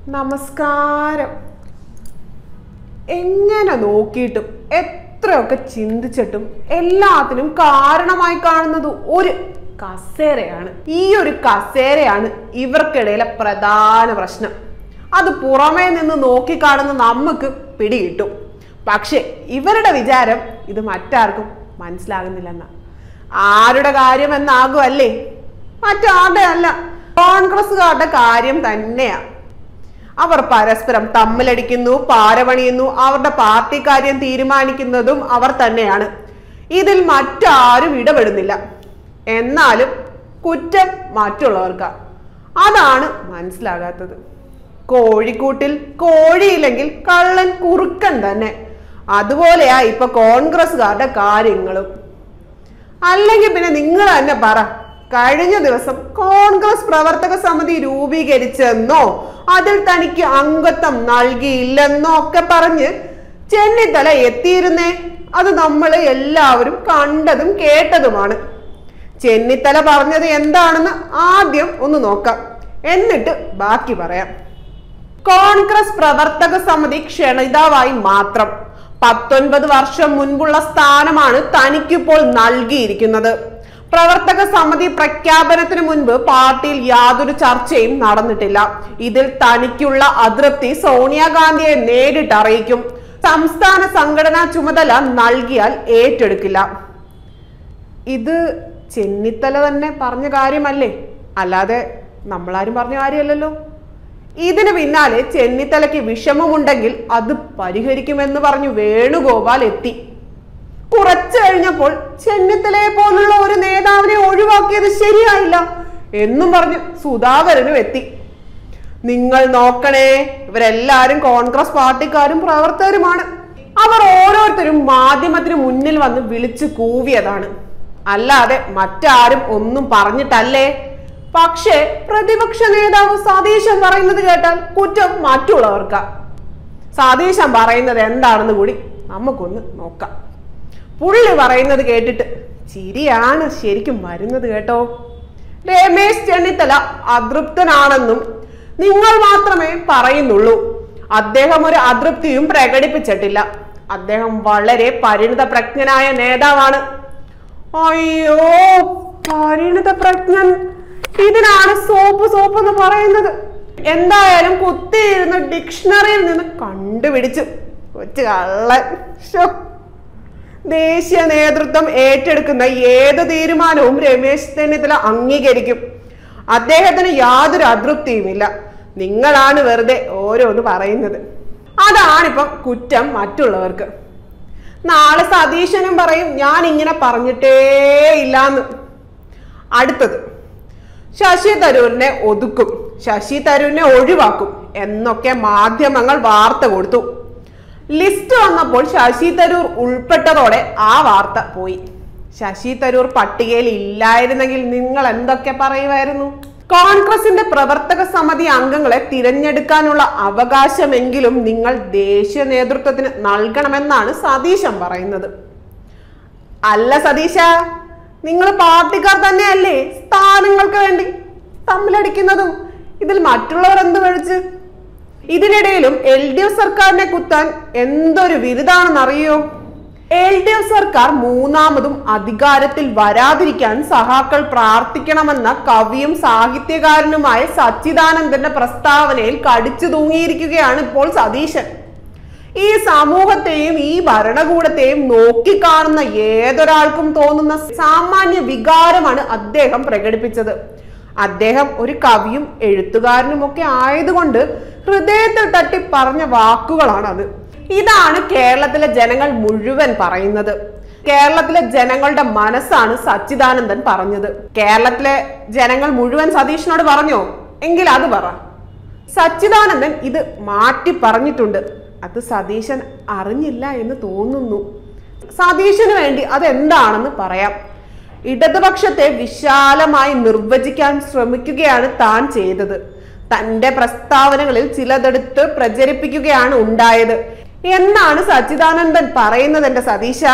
നമസ്കാരം എങ്ങനെ നോക്കിയിട്ടും എത്രയൊക്കെ ചിന്തിച്ചിട്ടും എല്ലാത്തിനും കാരണമായി കാണുന്നത് ഒരു കസേരയാണ് ഈ ഒരു കസേരയാണ് ഇവർക്കിടയിലെ പ്രധാന പ്രശ്നം അത് പുറമേ നിന്ന് നോക്കിക്കാണുന്ന നമുക്ക് പിടികിട്ടും പക്ഷെ ഇവരുടെ വിചാരം ഇത് മറ്റാർക്കും മനസ്സിലാകുന്നില്ലെന്ന ആരുടെ കാര്യമെന്നാകുമല്ലേ മറ്റാരുടെ അല്ല കോൺഗ്രസ്സുകാരുടെ കാര്യം തന്നെയാ അവർ പരസ്പരം തമ്മിലടിക്കുന്നു പാരപണിയുന്നു അവരുടെ പാർട്ടി കാര്യം തീരുമാനിക്കുന്നതും അവർ തന്നെയാണ് ഇതിൽ മറ്റാരും ഇടപെടുന്നില്ല എന്നാലും കുറ്റം മറ്റുള്ളവർക്കാ അതാണ് മനസ്സിലാകാത്തത് കോഴിക്കൂട്ടിൽ കോഴിയില്ലെങ്കിൽ കള്ളൻ കുറുക്കൻ തന്നെ അതുപോലെയാ ഇപ്പൊ കോൺഗ്രസ്സുകാരുടെ കാര്യങ്ങളും അല്ലെങ്കിൽ പിന്നെ നിങ്ങൾ തന്നെ പറ കഴിഞ്ഞ ദിവസം കോൺഗ്രസ് പ്രവർത്തക സമിതി രൂപീകരിച്ചെന്നോ അതിൽ തനിക്ക് അംഗത്വം നൽകിയില്ലെന്നോ ഒക്കെ പറഞ്ഞ് ചെന്നിത്തല എത്തിയിരുന്നേ അത് നമ്മൾ എല്ലാവരും കണ്ടതും കേട്ടതുമാണ് ചെന്നിത്തല പറഞ്ഞത് എന്താണെന്ന് ആദ്യം ഒന്ന് നോക്കാം എന്നിട്ട് ബാക്കി പറയാം കോൺഗ്രസ് പ്രവർത്തക സമിതി ക്ഷണിതാവായി മാത്രം പത്തൊൻപത് വർഷം മുൻപുള്ള സ്ഥാനമാണ് തനിക്കിപ്പോൾ നൽകിയിരിക്കുന്നത് പ്രവർത്തക സമിതി പ്രഖ്യാപനത്തിന് മുൻപ് പാർട്ടിയിൽ യാതൊരു ചർച്ചയും നടന്നിട്ടില്ല ഇതിൽ തനിക്കുള്ള അതൃപ്തി സോണിയാഗാന്ധിയെ നേരിട്ട് അറിയിക്കും സംസ്ഥാന സംഘടനാ ചുമതല നൽകിയാൽ ഏറ്റെടുക്കില്ല ഇത് ചെന്നിത്തല തന്നെ പറഞ്ഞ കാര്യമല്ലേ അല്ലാതെ നമ്മളാരും പറഞ്ഞ കാര്യമല്ലല്ലോ ഇതിന് പിന്നാലെ ചെന്നിത്തലയ്ക്ക് വിഷമമുണ്ടെങ്കിൽ അത് പരിഹരിക്കുമെന്ന് പറഞ്ഞു വേണുഗോപാൽ എത്തി കുറച്ചു കഴിഞ്ഞപ്പോൾ ചെന്നിത്തലയെ പോലുള്ള ഒരു നേതാവിനെ ഒഴിവാക്കിയത് ശരിയായില്ല എന്നും പറഞ്ഞ് സുധാകരനും എത്തി നിങ്ങൾ നോക്കണേ ഇവരെല്ലാരും കോൺഗ്രസ് പാർട്ടിക്കാരും പ്രവർത്തകരുമാണ് അവർ ഓരോരുത്തരും മാധ്യമത്തിന് മുന്നിൽ വന്ന് വിളിച്ചു കൂവിയതാണ് അല്ലാതെ മറ്റാരും ഒന്നും പറഞ്ഞിട്ടല്ലേ പക്ഷേ പ്രതിപക്ഷ നേതാവ് സതീശൻ പറയുന്നത് കേട്ടാൽ കുറ്റം മറ്റുള്ളവർക്കാ സതീശൻ പറയുന്നത് എന്താണെന്ന് കൂടി നമുക്കൊന്ന് നോക്കാം പുള്ളി പറയുന്നത് കേട്ടിട്ട് ചിരിയാണ് ശരിക്കും വരുന്നത് കേട്ടോ രമേശ് ചെന്നിത്തല അതൃപ്തനാണെന്നും നിങ്ങൾ മാത്രമേ പറയുന്നുള്ളൂ അദ്ദേഹം ഒരു അതൃപ്തിയും പ്രകടിപ്പിച്ചിട്ടില്ല അദ്ദേഹം വളരെ പരിണിത പ്രജ്ഞനായ നേതാവാണ് അയ്യോ പരിണിത പ്രജ്ഞൻ ഇതിനാണ് സോപ്പ് സോപ്പ് എന്ന് പറയുന്നത് എന്തായാലും കുത്തിയിരുന്ന് ഡിക്ഷണറിയിൽ നിന്ന് കണ്ടുപിടിച്ചു കൊച്ചു കള്ളൻ ശോ. ദേശീയ നേതൃത്വം ഏറ്റെടുക്കുന്ന ഏത് തീരുമാനവും രമേശ് ചെന്നിത്തല അംഗീകരിക്കും അദ്ദേഹത്തിന് യാതൊരു അതൃപ്തിയുമില്ല നിങ്ങളാണ് വെറുതെ ഓരോന്ന് പറയുന്നത് അതാണിപ്പം കുറ്റം മറ്റുള്ളവർക്ക് നാളെ സതീശനും പറയും ഞാൻ ഇങ്ങനെ പറഞ്ഞിട്ടേ ഇല്ലാന്ന് അടുത്തത് ശശി തരൂരിനെ ഒതുക്കും ശശി തരൂരിനെ ഒഴിവാക്കും എന്നൊക്കെ മാധ്യമങ്ങൾ വാർത്ത കൊടുത്തു ലിസ്റ്റ് വന്നപ്പോൾ ശശി തരൂർ ഉൾപ്പെട്ടതോടെ ആ വാർത്ത പോയി ശശി തരൂർ പട്ടികയിൽ ഇല്ലായിരുന്നെങ്കിൽ നിങ്ങൾ എന്തൊക്കെ പറയുമായിരുന്നു കോൺഗ്രസിന്റെ പ്രവർത്തക സമിതി അംഗങ്ങളെ തിരഞ്ഞെടുക്കാനുള്ള അവകാശമെങ്കിലും നിങ്ങൾ ദേശീയ നേതൃത്വത്തിന് നൽകണമെന്നാണ് സതീശൻ പറയുന്നത് അല്ല സതീശ നിങ്ങൾ പാർട്ടിക്കാർ തന്നെയല്ലേ സ്ഥാനങ്ങൾക്ക് വേണ്ടി തമ്മിലടിക്കുന്നതും ഇതിൽ മറ്റുള്ളവർ എന്ത് കഴിച്ച് ഇതിനിടയിലും എൽ ഡി എഫ് സർക്കാരിനെ കുത്താൻ എന്തൊരു വിരുദാണെന്നറിയോ എൽ ഡി എഫ് സർക്കാർ മൂന്നാമതും അധികാരത്തിൽ വരാതിരിക്കാൻ സഹാക്കൾ പ്രാർത്ഥിക്കണമെന്ന കവിയും സാഹിത്യകാരനുമായ സച്ചിദാനന്ദന്റെ പ്രസ്താവനയിൽ കടിച്ചു തൂങ്ങിയിരിക്കുകയാണ് ഇപ്പോൾ സതീശൻ ഈ സമൂഹത്തെയും ഈ ഭരണകൂടത്തെയും നോക്കിക്കാണുന്ന ഏതൊരാൾക്കും തോന്നുന്ന സാമാന്യ വികാരമാണ് അദ്ദേഹം പ്രകടിപ്പിച്ചത് അദ്ദേഹം ഒരു കവിയും എഴുത്തുകാരനും ഒക്കെ ആയതുകൊണ്ട് ഹൃദയത്തിൽ തട്ടി പറഞ്ഞ വാക്കുകളാണ് അത് ഇതാണ് കേരളത്തിലെ ജനങ്ങൾ മുഴുവൻ പറയുന്നത് കേരളത്തിലെ ജനങ്ങളുടെ മനസ്സാണ് സച്ചിദാനന്ദൻ പറഞ്ഞത് കേരളത്തിലെ ജനങ്ങൾ മുഴുവൻ സതീഷിനോട് പറഞ്ഞോ എങ്കിൽ അത് പറ സച്ചിദാനന്ദൻ ഇത് മാറ്റി പറഞ്ഞിട്ടുണ്ട് അത് സതീശൻ അറിഞ്ഞില്ല എന്ന് തോന്നുന്നു സതീശന് വേണ്ടി അതെന്താണെന്ന് പറയാം ഇടതുപക്ഷത്തെ വിശാലമായി നിർവചിക്കാൻ ശ്രമിക്കുകയാണ് താൻ ചെയ്തത് തന്റെ പ്രസ്താവനകളിൽ ചിലതെടുത്ത് പ്രചരിപ്പിക്കുകയാണ് ഉണ്ടായത് എന്നാണ് സച്ചിദാനന്ദൻ പറയുന്നത് എന്റെ സതീശ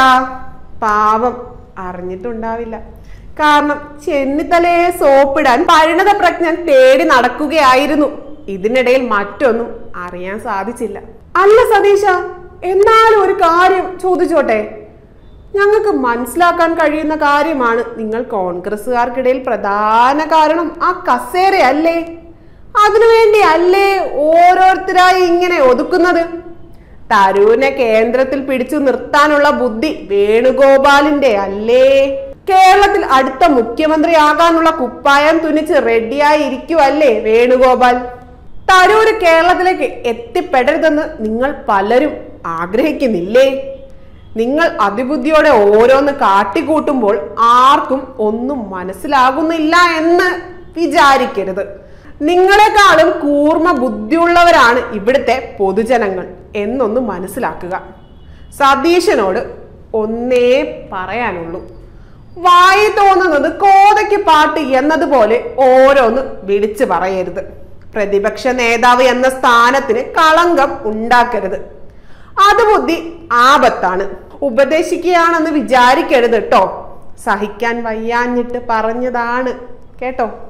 പാവം അറിഞ്ഞിട്ടുണ്ടാവില്ല കാരണം ചെന്നിത്തലയെ സോപ്പിടാൻ പരിണത പ്രജ്ഞൻ തേടി നടക്കുകയായിരുന്നു ഇതിനിടയിൽ മറ്റൊന്നും അറിയാൻ സാധിച്ചില്ല അല്ല സതീശ എന്നാലും ഒരു കാര്യം ചോദിച്ചോട്ടെ ഞങ്ങൾക്ക് മനസ്സിലാക്കാൻ കഴിയുന്ന കാര്യമാണ് നിങ്ങൾ കോൺഗ്രസ്സുകാർക്കിടയിൽ പ്രധാന കാരണം ആ കസേരയല്ലേ അതിനുവേണ്ടി അല്ലേ ഓരോരുത്തരായി ഇങ്ങനെ ഒതുക്കുന്നത് തരൂരിനെ കേന്ദ്രത്തിൽ പിടിച്ചു നിർത്താനുള്ള ബുദ്ധി വേണുഗോപാലിന്റെ അല്ലേ കേരളത്തിൽ അടുത്ത മുഖ്യമന്ത്രിയാകാനുള്ള കുപ്പായം തുന്നിച്ച് റെഡിയായി ഇരിക്കുവല്ലേ വേണുഗോപാൽ തരൂര് കേരളത്തിലേക്ക് എത്തിപ്പെടരുതെന്ന് നിങ്ങൾ പലരും ആഗ്രഹിക്കുന്നില്ലേ നിങ്ങൾ അതിബുദ്ധിയോടെ ഓരോന്ന് കാട്ടിക്കൂട്ടുമ്പോൾ ആർക്കും ഒന്നും മനസ്സിലാകുന്നില്ല എന്ന് വിചാരിക്കരുത് നിങ്ങളെക്കാളും കൂർമ്മ ബുദ്ധിയുള്ളവരാണ് ഇവിടുത്തെ പൊതുജനങ്ങൾ എന്നൊന്ന് മനസ്സിലാക്കുക സതീശനോട് ഒന്നേ പറയാനുള്ളൂ വായി തോന്നുന്നത് കോതയ്ക്ക് പാട്ട് എന്നതുപോലെ ഓരോന്ന് വിളിച്ചു പറയരുത് പ്രതിപക്ഷ നേതാവ് എന്ന സ്ഥാനത്തിന് കളങ്കം ഉണ്ടാക്കരുത് അത് ബുദ്ധി ആപത്താണ് ഉപദേശിക്കുകയാണെന്ന് വിചാരിക്കരുത് കേട്ടോ സഹിക്കാൻ വയ്യാഞ്ഞിട്ട് പറഞ്ഞതാണ് കേട്ടോ